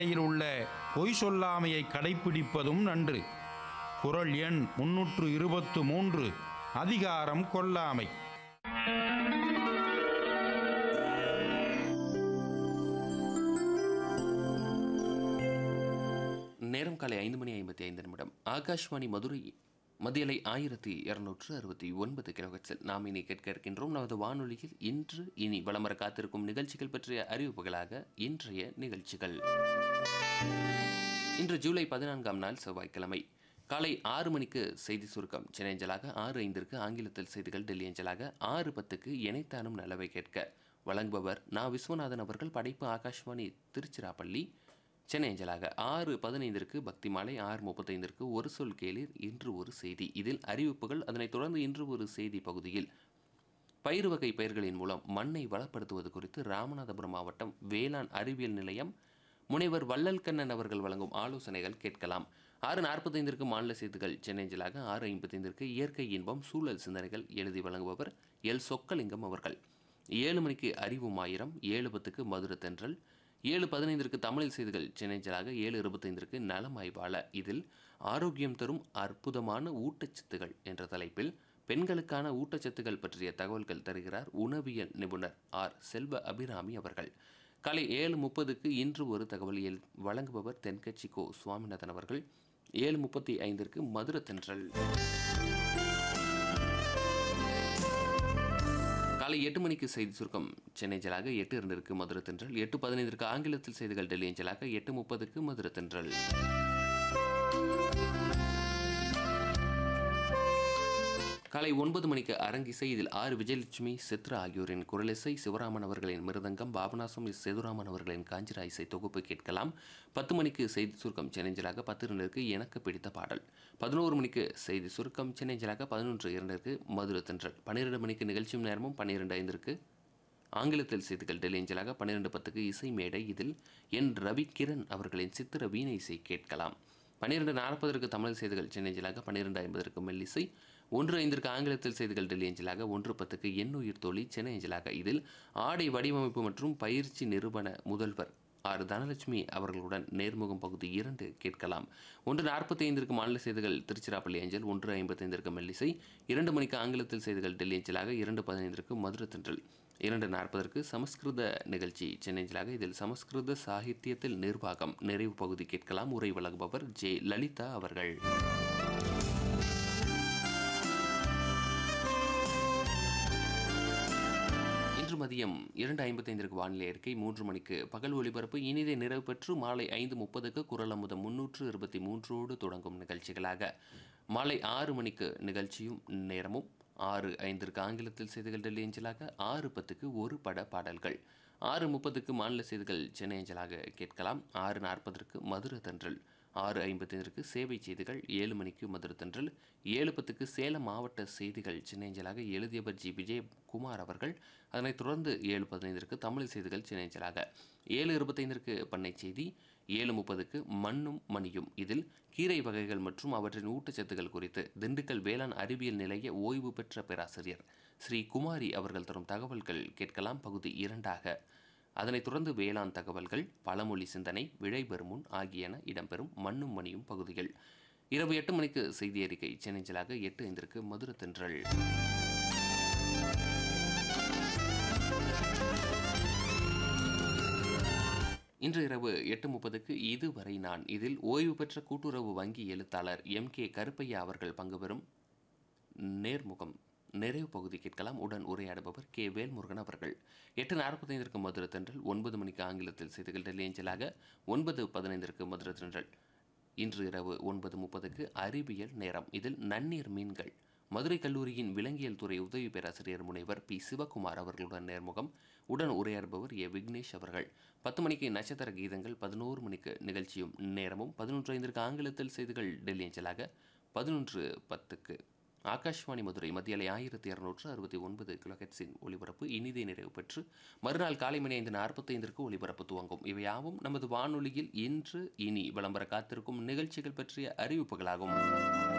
நிலையில் உள்ள பொய் சொல்லாமையை கடைப்பிடிப்பதும் நன்று குறள் எண் முன்னூற்று இருபத்து மூன்று அதிகாரம் கொல்லாமை நேரம் காலை ஐந்து மணி ஐம்பத்தி ஐந்து நிமிடம் ஆகாஷ்வாணி மதுரை மதியலை ஆயிரத்தி இருநூற்று அறுபத்தி ஒன்பது கிலோஹெட்ஸில் நாம் இனி கேட்க இருக்கின்றோம் நமது வானொலியில் இன்று இனி வலம் வர காத்திருக்கும் நிகழ்ச்சிகள் பற்றிய அறிவிப்புகளாக இன்றைய நிகழ்ச்சிகள் இன்று ஜூலை பதினான்காம் நாள் செவ்வாய்க்கிழமை காலை ஆறு மணிக்கு செய்தி சுருக்கம் சென்னை அஞ்சலாக ஆறு ஐந்திற்கு ஆங்கிலத்தில் செய்திகள் டெல்லி அஞ்சலாக ஆறு பத்துக்கு இணைத்தானும் நலவை கேட்க வழங்குபவர் நா விஸ்வநாதன் அவர்கள் படைப்பு ஆகாஷ்வாணி திருச்சிராப்பள்ளி சென்னை அஞ்சலாக ஆறு பதினைந்திற்கு பக்தி மாலை ஆறு முப்பத்தைந்திற்கு ஒரு சொல் கேளீர் இன்று ஒரு செய்தி இதில் அறிவிப்புகள் அதனைத் தொடர்ந்து இன்று ஒரு செய்தி பகுதியில் பயிர் வகை பயிர்களின் மூலம் மண்ணை வளப்படுத்துவது குறித்து ராமநாதபுரம் மாவட்டம் வேளாண் அறிவியல் நிலையம் முனைவர் வள்ளல் கண்ணன் அவர்கள் வழங்கும் ஆலோசனைகள் கேட்கலாம் ஆறு நாற்பத்தைந்திற்கு மாநில செய்திகள் சென்னை அஞ்சலாக ஆறு ஐம்பத்தைந்திற்கு இயற்கை இன்பம் சூழல் சிந்தனைகள் எழுதி வழங்குபவர் எல் சொக்கலிங்கம் அவர்கள் ஏழு மணிக்கு அறிவும் ஆயிரம் ஏழு பத்துக்கு மதுரை தென்றல் ஏழு பதினைந்திற்கு தமிழில் செய்திகள் சென்னை அஞ்சலாக ஏழு இருபத்தைந்திற்கு நலம் ஆய்வாள இதில் ஆரோக்கியம் தரும் அற்புதமான ஊட்டச்சத்துகள் என்ற தலைப்பில் பெண்களுக்கான ஊட்டச்சத்துகள் பற்றிய தகவல்கள் தருகிறார் உணவியல் நிபுணர் ஆர் செல்வ அபிராமி அவர்கள் காலை ஏழு முப்பதுக்கு இன்று ஒரு தகவல் எல் வழங்குபவர் தென்கட்சி கோ சுவாமிநாதன் அவர்கள் ஏழு முப்பத்தி ஐந்திற்கு மதுரை தென்றல் காலை எட்டு மணிக்கு செய்தி சுருக்கம் சென்னை ஜலாக எட்டு இரண்டிற்கு மதுரை தென்றல் எட்டு பதினைந்திற்கு ஆங்கிலத்தில் செய்திகள் டெல்லி அஞ்சலாக எட்டு முப்பதுக்கு மதுரை தென்றல் காலை ஒன்பது மணிக்கு அரங்கிசை இதில் ஆர் விஜயலட்சுமி சித்ரா ஆகியோரின் குரலிசை சிவராமன் அவர்களின் மிருதங்கம் பாபநாசம் எஸ் சேதுராமன் அவர்களின் காஞ்சிரா இசை தொகுப்பு கேட்கலாம் பத்து மணிக்கு செய்தி சுருக்கம் சென்னைஞ்சலாக பத்து இரண்டிற்கு எனக்கு பிடித்த பாடல் பதினோரு மணிக்கு செய்தி சுருக்கம் சென்னைஞ்சலாக பதினொன்று இரண்டிற்கு மதுரை தென்றல் பன்னிரெண்டு மணிக்கு நிகழ்ச்சியும் நேரமும் பன்னிரெண்டு ஐந்திற்கு ஆங்கிலத்தில் செய்திகள் டெல்லி அஞ்சலாக பன்னிரெண்டு பத்துக்கு இசை மேடை இதில் என் ரவி கிரண் அவர்களின் சித்திர வீணை இசை கேட்கலாம் பன்னிரெண்டு நாற்பதற்கு தமிழ் செய்திகள் சென்னை அஞ்சலாக பன்னிரெண்டு ஐம்பதற்கு மெல்லிசை ஒன்று ஐந்திற்கு ஆங்கிலத்தில் செய்திகள் டெல்லி அஞ்சலாக ஒன்று பத்துக்கு எண்ணுயிர் தோழி சென்னை அஞ்சலாக இதில் ஆடை வடிவமைப்பு மற்றும் பயிற்சி நிறுவன முதல்வர் ஆர் தனலட்சுமி அவர்களுடன் நேர்முகம் பகுதி இரண்டு கேட்கலாம் ஒன்று நாற்பத்தி ஐந்திற்கு மாநில செய்திகள் திருச்சிராப்பள்ளி அஞ்சல் ஒன்று ஐம்பத்தைந்திற்கு மெல்லிசை இரண்டு மணிக்கு ஆங்கிலத்தில் செய்திகள் டெல்லி அஞ்சலாக இரண்டு பதினைந்திற்கு மதுரை தென்றல் இரண்டு நாற்பதற்கு சமஸ்கிருத நிகழ்ச்சி சென்னை அஞ்சலாக இதில் சமஸ்கிருத சாகித்யத்தில் நிர்வாகம் நிறைவு பகுதி கேட்கலாம் உரை வழங்குபவர் ஜே லலிதா அவர்கள் இன்று மதியம் இரண்டு ஐம்பத்தைந்திற்கு வானிலை அறிக்கை மூன்று மணிக்கு பகல் ஒலிபரப்பு இனிதை நிறைவு பெற்று மாலை ஐந்து முப்பதுக்கு குரல் அமுதம் முன்னூற்று இருபத்தி மூன்றோடு தொடங்கும் நிகழ்ச்சிகளாக மாலை ஆறு மணிக்கு நிகழ்ச்சியும் நேரமும் ஆறு ஐந்திற்கு ஆங்கிலத்தில் செய்திகள் டெல்லி அஞ்சலாக ஆறு பத்துக்கு ஒரு பட பாடல்கள் ஆறு முப்பதுக்கு மாநில செய்திகள் சென்னை அஞ்சலாக கேட்கலாம் ஆறு நாற்பதற்கு மதுரை தென்றல் ஆறு ஐம்பத்தைந்திற்கு சேவை செய்திகள் ஏழு மணிக்கு மதுரை தென்றல் ஏழு பத்துக்கு சேலம் மாவட்ட செய்திகள் சென்னை அஞ்சலாக எழுதியவர் ஜி விஜயகுமார் அவர்கள் அதனைத் தொடர்ந்து ஏழு பதினைந்திற்கு தமிழ் செய்திகள் சென்னை அஞ்சலாக ஏழு இருபத்தைந்திற்கு பண்ணை செய்தி ஏழு முப்பதுக்கு மண்ணும் மணியும் இதில் கீரை வகைகள் மற்றும் அவற்றின் ஊட்டச்சத்துக்கள் குறித்து திண்டுக்கல் வேளாண் அறிவியல் நிலைய ஓய்வு பெற்ற பேராசிரியர் ஸ்ரீ குமாரி அவர்கள் தரும் தகவல்கள் கேட்கலாம் பகுதி இரண்டாக அதனைத் தொடர்ந்து வேளாண் தகவல்கள் பழமொழி சிந்தனை விழை பெறுமுன் ஆகியன இடம்பெறும் மண்ணும் மணியும் பகுதிகள் இரவு எட்டு மணிக்கு செய்தி அறிக்கை சென்னைஞ்சலாக எட்டு ஐந்திற்கு மதுரை தென்றல் இன்று இரவு எட்டு முப்பதுக்கு இதுவரை நான் இதில் ஓய்வு பெற்ற கூட்டுறவு வங்கி எழுத்தாளர் எம் கே கருப்பையா அவர்கள் பங்கு பெறும் நேர்முகம் நிறைவு பகுதி கேட்கலாம் உடன் உரையாடுபவர் கே வேல்முருகன் அவர்கள் எட்டு நாற்பத்தைந்திற்கு மதுரை தென்றல் ஒன்பது மணிக்கு ஆங்கிலத்தில் செய்திகள் டெல்லி அஞ்சலாக ஒன்பது பதினைந்திற்கு மதுரை தென்றல் இன்று இரவு ஒன்பது முப்பதுக்கு அறிவியல் நேரம் இதில் நன்னீர் மீன்கள் மதுரை கல்லூரியின் விலங்கியல் துறை உதவி பேராசிரியர் முனைவர் பி சிவகுமார் அவர்களுடன் நேர்முகம் உடன் உரையாடுபவர் ஏ விக்னேஷ் அவர்கள் பத்து மணிக்கு நட்சத்திர கீதங்கள் பதினோரு மணிக்கு நிகழ்ச்சியும் நேரமும் பதினொன்று ஐந்திற்கு ஆங்கிலத்தில் செய்திகள் டெல்லி அஞ்சலாக பதினொன்று பத்துக்கு ஆகாஷ்வாணி மதுரை மத்தியலை ஆயிரத்தி இரநூற்று அறுபத்தி ஒன்பது கிலோஹெட்ஸின் ஒலிபரப்பு இனிதே நிறைவு பெற்று மறுநாள் காலை மணி ஐந்து நாற்பத்தைந்திற்கு ஒலிபரப்பு துவங்கும் இவையாவும் நமது வானொலியில் இன்று இனி விளம்பர காத்திருக்கும் நிகழ்ச்சிகள் பற்றிய அறிவிப்புகளாகும்